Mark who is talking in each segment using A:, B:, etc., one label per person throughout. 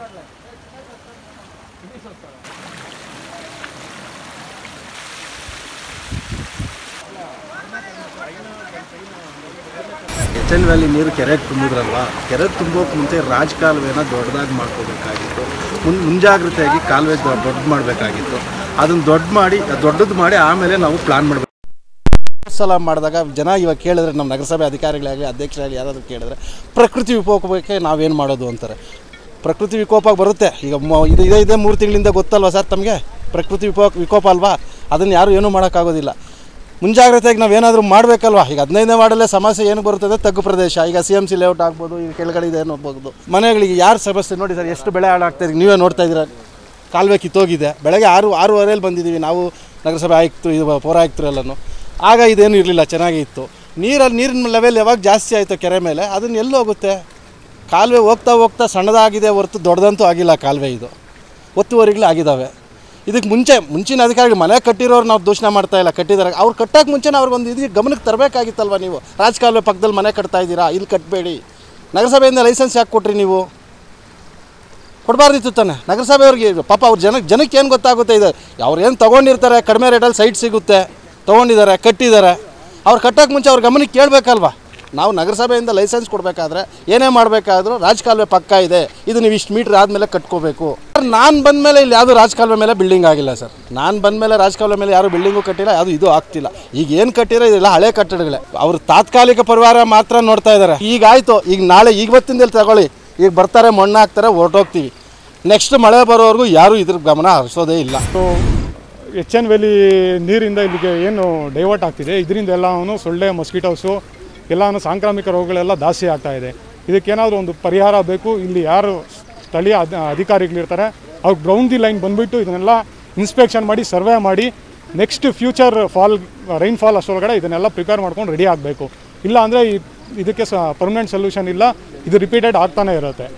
A: H N valley ನೀರು ಕೆರೆಗೆ ತುಂಬಿದ್ರಲ್ವಾ ಕೆರೆ ತುಂಬೋಕೆ ಮುಂಚೆ ರಾಜ ಕಾಲುವೆನ ದೊಡ್ಡದಾಗಿ ಮಾಡ್ಕೋಬೇಕಾಗಿತ್ತು ಮುನ್ ಮುಂಜಾಗ್ರತೆಯಾಗಿ ಕಾಲುವೆ ದೊಡ್ಡ ಮಾಡಬೇಕಾಗಿತ್ತು ಅದನ್ನು ದೊಡ್ಡ ಮಾಡಿ ದೊಡ್ಡದು ಮಾಡಿ ಆಮೇಲೆ ನಾವು ಪ್ಲಾನ್ ಮಾಡಬೇಕು ಸಲ ಮಾಡಿದಾಗ ಜನ ಇವಾಗ ಕೇಳಿದ್ರೆ ನಮ್ಮ ನಗರಸಭೆ ಅಧಿಕಾರಿಗಳಾಗಲಿ ಅಧ್ಯಕ್ಷರಾಗಲಿ ಯಾರಾದರೂ ಕೇಳಿದ್ರೆ ಪ್ರಕೃತಿ ವಿಕೋಪಕ್ಕೆ ನಾವೇನು ಮಾಡೋದು ಅಂತಾರೆ ಪ್ರಕೃತಿ ವಿಕೋಪ ಬರುತ್ತೆ ಈಗ ಮ- ಇದು ಇದೇ ಇದೇ ಮೂರು ತಿಂಗಳಿಂದ ಗೊತ್ತಲ್ವಾ ಸರ್ ತಮಗೆ ಪ್ರಕೃತಿ ವಿಕೋಪ ವಿಕೋಪ ಅಲ್ವಾ ಅದನ್ನು ಯಾರು ಏನೂ ಮಾಡೋಕ್ಕಾಗೋದಿಲ್ಲ ಮುಂಜಾಗ್ರತೆಯಾಗಿ ನಾವೇನಾದರೂ ಮಾಡಬೇಕಲ್ವಾ ಈಗ ಹದಿನೈದನೇ ವಾರ್ಡಲ್ಲೇ ಸಮಸ್ಯೆ ಏನು ಬರುತ್ತದೆ ತಗ್ಗು ಪ್ರದೇಶ ಈಗ ಸಿ ಎಮ್ ಸಿ ಲೇಔಟ್ ಆಗ್ಬೋದು ಈಗ ಕೆಳಗಡೆ ಇದೆ ಹೋಗ್ಬೋದು ಮನೆಗಳಿಗೆ ಯಾರು ಸಮಸ್ಯೆ ನೋಡಿ ಸರ್ ಎಷ್ಟು ಬೆಳೆ ಹಾಳಾಗ್ತಾ ಇದೆ ನೀವೇ ನೋಡ್ತಾ ಇದ್ದೀರಾ ಕಾಲುವೆ ಕಿತ್ತೋಗಿದೆ ಬೆಳಗ್ಗೆ ಆರು ಆರೂವರೆಯಲ್ಲಿ ಬಂದಿದ್ದೀವಿ ನಾವು ನಗರಸಭೆ ಆಯುಕ್ತರು ಇದು ಪೌರ ಆಯುಕ್ತರು ಎಲ್ಲನೂ ಆಗ ಇದೇನು ಇರಲಿಲ್ಲ ಚೆನ್ನಾಗೇ ಇತ್ತು ನೀರಲ್ಲಿ ನೀರಿನ ಲೆವೆಲ್ ಯಾವಾಗ ಜಾಸ್ತಿ ಆಯಿತು ಕೆರೆ ಮೇಲೆ ಅದನ್ನು ಎಲ್ಲಿ ಹೋಗುತ್ತೆ ಕಾಲುವೆ ಹೋಗ್ತಾ ಹೋಗ್ತಾ ಸಣ್ಣದಾಗಿದೆ ಹೊರತು ದೊಡ್ಡದಂತೂ ಆಗಿಲ್ಲ ಕಾಲುವೆ ಇದು ಒತ್ತುವರಿಗಳು ಆಗಿದ್ದಾವೆ ಇದಕ್ಕೆ ಮುಂಚೆ ಮುಂಚಿನ ಅಧಿಕಾರಿಗಳು ಮನೆ ಕಟ್ಟಿರೋರು ನಾವು ದೂಷಣೆ ಮಾಡ್ತಾ ಇಲ್ಲ ಕಟ್ಟಿದ್ದಾರೆ ಅವ್ರು ಕಟ್ಟೋಕೆ ಮುಂಚೆನೇ ಅವ್ರಿಗೊಂದು ಇದು ಗಮನಕ್ಕೆ ತರಬೇಕಾಗಿತ್ತಲ್ವ ನೀವು ರಾಜಕಾಲುವೆ ಪಕ್ಕದಲ್ಲಿ ಮನೆ ಕಟ್ತಾ ಇದ್ದೀರಾ ಇಲ್ಲಿ ಕಟ್ಟಬೇಡಿ ನಗರಸಭೆಯಿಂದ ಲೈಸೆನ್ಸ್ ಯಾಕೆ ಕೊಟ್ರಿ ನೀವು ಕೊಡಬಾರ್ದಿತ್ತು ತಾನೆ ನಗರಸಭೆಯವ್ರಿಗೆ ಪಾಪ ಅವ್ರ ಜನಕ್ಕೆ ಜನಕ್ಕೆ ಏನು ಗೊತ್ತಾಗುತ್ತೆ ಇದು ಅವ್ರು ಏನು ತೊಗೊಂಡಿರ್ತಾರೆ ಕಡಿಮೆ ರೇಟಲ್ಲಿ ಸೈಟ್ ಸಿಗುತ್ತೆ ತೊಗೊಂಡಿದ್ದಾರೆ ಕಟ್ಟಿದ್ದಾರೆ ಅವ್ರು ಕಟ್ಟೋಕೆ ಮುಂಚೆ ಅವ್ರ ಗಮನಕ್ಕೆ ಕೇಳಬೇಕಲ್ವಾ ನಾವು ನಗರಸಭೆಯಿಂದ ಲೈಸೆನ್ಸ್ ಕೊಡಬೇಕಾದ್ರೆ ಏನೇ ಮಾಡಬೇಕಾದ್ರೂ ರಾಜಕಾಲುವೆ ಪಕ್ಕ ಇದೆ ಇದು ನೀವು ಇಷ್ಟು ಮೀಟ್ರ್ ಆದಮೇಲೆ ಕಟ್ಕೋಬೇಕು ಸರ್ ನಾನು ಬಂದಮೇಲೆ ಇಲ್ಲಿ ಯಾವುದು ರಾಜಕಾಲುವೆ ಮೇಲೆ ಬಿಲ್ಡಿಂಗ್ ಆಗಿಲ್ಲ ಸರ್ ನಾನು ಬಂದಮೇಲೆ ರಾಜಕಾಲುವೆ ಮೇಲೆ ಯಾರು ಬಿಲ್ಡಿಂಗು ಕಟ್ಟಿಲ್ಲ ಅದು ಇದು ಆಗ್ತಿಲ್ಲ ಈಗ ಏನು ಕಟ್ಟಿರೋ ಇದೆಲ್ಲ ಹಳೆ ಕಟ್ಟಡಗಳೇ ಅವರು ತಾತ್ಕಾಲಿಕ ಪರಿವಾರ ಮಾತ್ರ ನೋಡ್ತಾ ಇದ್ದಾರೆ ಈಗ ಆಯಿತು ಈಗ ನಾಳೆ ಇವತ್ತಿಂದ ತಗೊಳ್ಳಿ ಈಗ ಬರ್ತಾರೆ ಮಣ್ಣು ಹಾಕ್ತಾರೆ ಹೊರಟೋಗ್ತೀವಿ ನೆಕ್ಸ್ಟ್ ಮಳೆ ಬರೋವರೆಗೂ ಯಾರೂ ಇದ್ರ ಗಮನ ಹರಿಸೋದೇ ಇಲ್ಲ
B: ಸೊ ಎಚ್ ಎನ್ ವ್ಯಾಲಿ ನೀರಿಂದ ಇಲ್ಲಿಗೆ ಏನು ಡೈವರ್ಟ್ ಆಗ್ತಿದೆ ಇದರಿಂದ ಎಲ್ಲವೂ ಸೊಳ್ಳೆ ಮೊಸ್ಕಿಟೋಸು ಎಲ್ಲನೂ ಸಾಂಕ್ರಾಮಿಕ ರೋಗಗಳೆಲ್ಲ ಜಾಸ್ತಿ ಆಗ್ತಾ ಇದೆ ಇದಕ್ಕೇನಾದರೂ ಒಂದು ಪರಿಹಾರ ಬೇಕು ಇಲ್ಲಿ ಯಾರು ಸ್ಥಳೀಯ ಅಧ ಅಧಿಕಾರಿಗಳಿರ್ತಾರೆ ಅವ್ರು ಗ್ರೌಂಡ್ ದಿ ಲೈನ್ ಬಂದುಬಿಟ್ಟು ಇದನ್ನೆಲ್ಲ ಇನ್ಸ್ಪೆಕ್ಷನ್ ಮಾಡಿ ಸರ್ವೆ ಮಾಡಿ next future fall rainfall ಅಷ್ಟರೊಳಗಡೆ ಇದನ್ನೆಲ್ಲ ಪ್ರಿಪೇರ್ ಮಾಡ್ಕೊಂಡು ರೆಡಿ ಆಗಬೇಕು ಇಲ್ಲ ಅಂದರೆ ಇದಕ್ಕೆ ಸ ಪರ್ಮನೆಂಟ್ ಸೊಲ್ಯೂಷನ್ ಇಲ್ಲ ಇದು ರಿಪೀಟೆಡ್ ಆಗ್ತಾನೆ ಇರುತ್ತೆ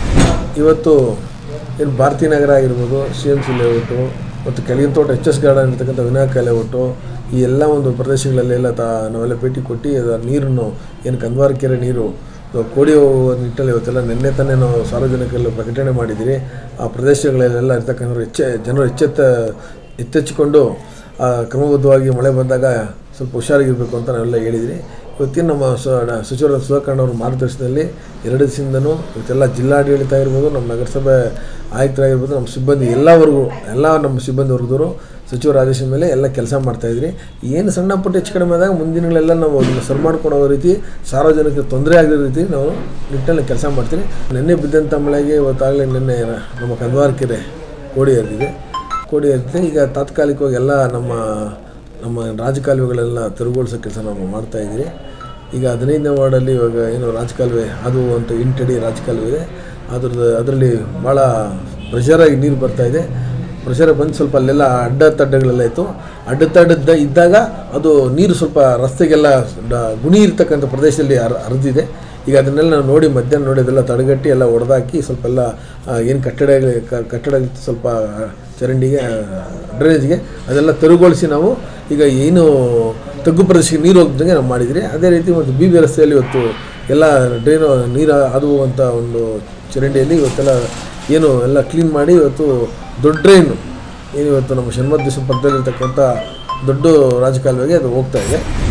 C: ಇವತ್ತು ಏನು ಭಾರತೀ ನಗರ ಆಗಿರ್ಬೋದು ಸಿ ಎಮ್ ಸಿ ಲೇಔಟು ಮತ್ತು ಕೆಳಗಿನ ತೋಟ ಎಚ್ ಎಸ್ ಗಾರ್ಡನ್ ಇರ್ತಕ್ಕಂಥ ವಿನಾಯಕ ಲೇಔಟು ಈ ಎಲ್ಲ ಒಂದು ಪ್ರದೇಶಗಳಲ್ಲೆಲ್ಲ ತಾ ನಾವೆಲ್ಲ ಭೇಟಿ ಕೊಟ್ಟು ಅದರ ನೀರನ್ನು ಏನು ಕಂದವಾರ ಕೆರೆ ನೀರು ಅದು ಕೋಡಿ ಹೋಗುವ ನಿಟ್ಟಲ್ಲಿ ಇವತ್ತೆಲ್ಲ ನಿನ್ನೆ ತಾನೇ ನಾವು ಸಾರ್ವಜನಿಕರಲ್ಲಿ ಪ್ರಕಟಣೆ ಮಾಡಿದ್ದೀರಿ ಆ ಪ್ರದೇಶಗಳಲ್ಲೆಲ್ಲ ಇರ್ತಕ್ಕಂಥ ಎಚ್ಚ ಜನರು ಎಚ್ಚೆತ್ತ ಎಚ್ಚೆಚ್ಚಿಕೊಂಡು ಆ, ಕ್ರಮಬದ್ಧವಾಗಿ ಮಳೆ ಬಂದಾಗ ಸ್ವಲ್ಪ ಹುಷಾರಾಗಿರಬೇಕು ಅಂತ ನಾವೆಲ್ಲ ಹೇಳಿದ್ರಿ ಇವತ್ತಿನ ನಮ್ಮ ಸ- ಸಚಿವರ ಸುಧಾಕರ್ ಅವರ ಮಾರ್ಗದರ್ಶನದಲ್ಲಿ ಎರಡು ದಿವಸದಿಂದನೂ ಇವತ್ತೆಲ್ಲ ಜಿಲ್ಲಾಡಳಿತ ಇರ್ಬೋದು ನಮ್ಮ ನಗರಸಭೆ ಆಯುಕ್ತರಾಗಿರ್ಬೋದು ನಮ್ಮ ಸಿಬ್ಬಂದಿ ಎಲ್ಲವರೆಗೂ ಎಲ್ಲ ನಮ್ಮ ಸಿಬ್ಬಂದಿ ವರ್ಗದವರು ಸಚಿವರ ಆದೇಶದ ಮೇಲೆ ಎಲ್ಲ ಕೆಲಸ ಮಾಡ್ತಾಯಿದ್ರಿ ಏನು ಸಣ್ಣ ಪುಟ್ಟ ಹೆಚ್ಚು ಕಡಿಮೆ ಆದಾಗ ಮುಂದಿನಗಳೆಲ್ಲ ನಾವು ಅದನ್ನು ಸರಿ ಮಾಡ್ಕೊಂಡು ಹೋಗೋ ರೀತಿ ಸಾರ್ವಜನಿಕರಿಗೆ ತೊಂದರೆ ಆಗದ ರೀತಿ ನಾವು ನಿಟ್ಟಿನಲ್ಲಿ ಕೆಲಸ ಮಾಡ್ತೀವಿ ನಿನ್ನೆ ಬಿದ್ದಂಥ ಮಳೆಗೆ ಇವತ್ತಾಗಲೇ ನಿನ್ನೆ ನಮ್ಮ ಕಂದವಾರ ಕೆರೆ ಕೋಡಿ ಹರಿದಿದೆ ಕೋಡಿ ಹರಿದಿದೆ ಈಗ ತಾತ್ಕಾಲಿಕವಾಗಿ ಎಲ್ಲ ನಮ್ಮ ನಮ್ಮ ರಾಜಕಾಲುವೆಗಳೆಲ್ಲ ತೆರವುಗೊಳಿಸೋ ಕೆಲಸ ನಾವು ಮಾಡ್ತಾಯಿದ್ದೀರಿ ಈಗ ಹದಿನೈದನೇ ವಾರ್ಡಲ್ಲಿ ಇವಾಗ ಏನು ರಾಜಕಾಲುವೆ ಅದು ಅಂತ ಎಂಟಡಿ ರಾಜಕಾಲುವೆ ಇದೆ ಅದ್ರದ್ದು ಅದರಲ್ಲಿ ಭಾಳ ಪ್ರೆಷರಾಗಿ ನೀರು ಬರ್ತಾ ಇದೆ ಪ್ರೆಷರ್ ಬಂದು ಸ್ವಲ್ಪ ಅಲ್ಲೆಲ್ಲ ಅಡ್ಡ ತಡ್ಡಗಳೆಲ್ಲ ಇತ್ತು ಅಡ್ಡ ತಡ್ಡ ಇದ್ದಾಗ ಅದು ನೀರು ಸ್ವಲ್ಪ ರಸ್ತೆಗೆಲ್ಲ ಡ- ಗುಣಿ ಇರ್ತಕ್ಕಂಥ ಪ್ರದೇಶದಲ್ಲಿ ಹರ್ ಹರಿದಿದೆ ಈಗ ಅದನ್ನೆಲ್ಲ ನಾವು ನೋಡಿ ಮಧ್ಯಾಹ್ನ ನೋಡಿ ಅದೆಲ್ಲ ತಡೆಗಟ್ಟಿ ಎಲ್ಲ ಹೊಡೆದಾಕಿ ಸ್ವಲ್ಪ ಎಲ್ಲ ಏನು ಕಟ್ಟಡ ಕಟ್ಟಡ ಸ್ವಲ್ಪ ಚರಂಡಿಗೆ ಡ್ರೈನೇಜ್ಗೆ ಅದೆಲ್ಲ ತೆರವುಗೊಳಿಸಿ ನಾವು ಈಗ ಏನು ತಗ್ಗು ಪ್ರದೇಶಕ್ಕೆ ನೀರು ಹೋಗ್ದಂಗೆ ನಾವು ಮಾಡಿದ್ರಿ ಅದೇ ರೀತಿ ಒಂದು ಬಿ ಬಿ ರಸ್ತೆಯಲ್ಲಿ ಇವತ್ತು ಎಲ್ಲ ಡ್ರೈನು ನೀರು ಅದು ಅಂತ ಒಂದು ಚರಂಡಿಯಲ್ಲಿ ಇವತ್ತೆಲ್ಲ ಏನು ಎಲ್ಲ ಕ್ಲೀನ್ ಮಾಡಿ ಇವತ್ತು ದೊಡ್ಡ ಡ್ರೈನು ಏನು ಇವತ್ತು ನಮ್ಮ ಶನ್ಮದ್ ದಿವಸ ಪಕ್ಕದಲ್ಲಿರ್ತಕ್ಕಂಥ ದೊಡ್ಡ ರಾಜಕಾಲುವೆಗೆ ಅದು ಹೋಗ್ತಾ ಇದೆ